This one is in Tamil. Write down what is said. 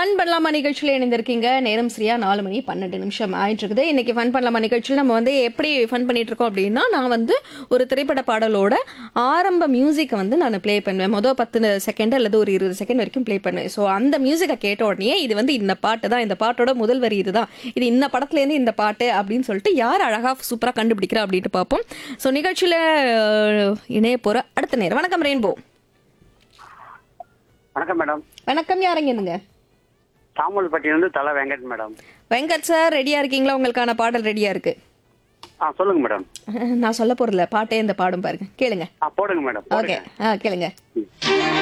ஃபன் பண்ணலாமா நிகழ்ச்சியில் இணைந்திருக்கீங்க நேரம் சரியா நாலு மணி பன்னெண்டு நிமிஷம் ஆயிட்டு இருக்குது இன்னைக்கு ஃபன் பண்ணலாமா நிகழ்ச்சியில் நம்ம வந்து எப்படி ஃபன் பண்ணிட்டு இருக்கோம் அப்படின்னா நான் வந்து ஒரு திரைப்பட பாடலோட ஆரம்ப மியூசிக்கை வந்து நான் ப்ளே பண்ணுவேன் மொதல் பத்து செகண்ட் அல்லது ஒரு இருபது செகண்ட் வரைக்கும் ப்ளே பண்ணுவேன் ஸோ அந்த மியூசிக்கை கேட்ட உடனே இது வந்து இந்த பாட்டு தான் இந்த பாட்டோட முதல் வரி இதுதான் இது இந்த படத்துலேருந்து இந்த பாட்டு அப்படின்னு சொல்லிட்டு யார் அழகாக சூப்பராக கண்டுபிடிக்கிறா அப்படின்ட்டு பார்ப்போம் ஸோ நிகழ்ச்சியில் இணைய போகிற அடுத்த நேரம் வணக்கம் ரெயின்போ வணக்கம் மேடம் வணக்கம் யாருங்க சாம்பல்பட்டியிலிருந்து தலை வெங்கட் மேடம் வெங்கட் சார் ரெடியா இருக்கீங்களா உங்களுக்கான பாடல் ரெடியா இருக்கு ஆ சொல்லுங்க மேடம் நான் சொல்ல போறதில்ல பாட்டே இந்த பாடும் பாருங்க கேளுங்க ஆ போடுங்க மேடம் ஓகே போடுங்க ஆ கேளுங்க ம்.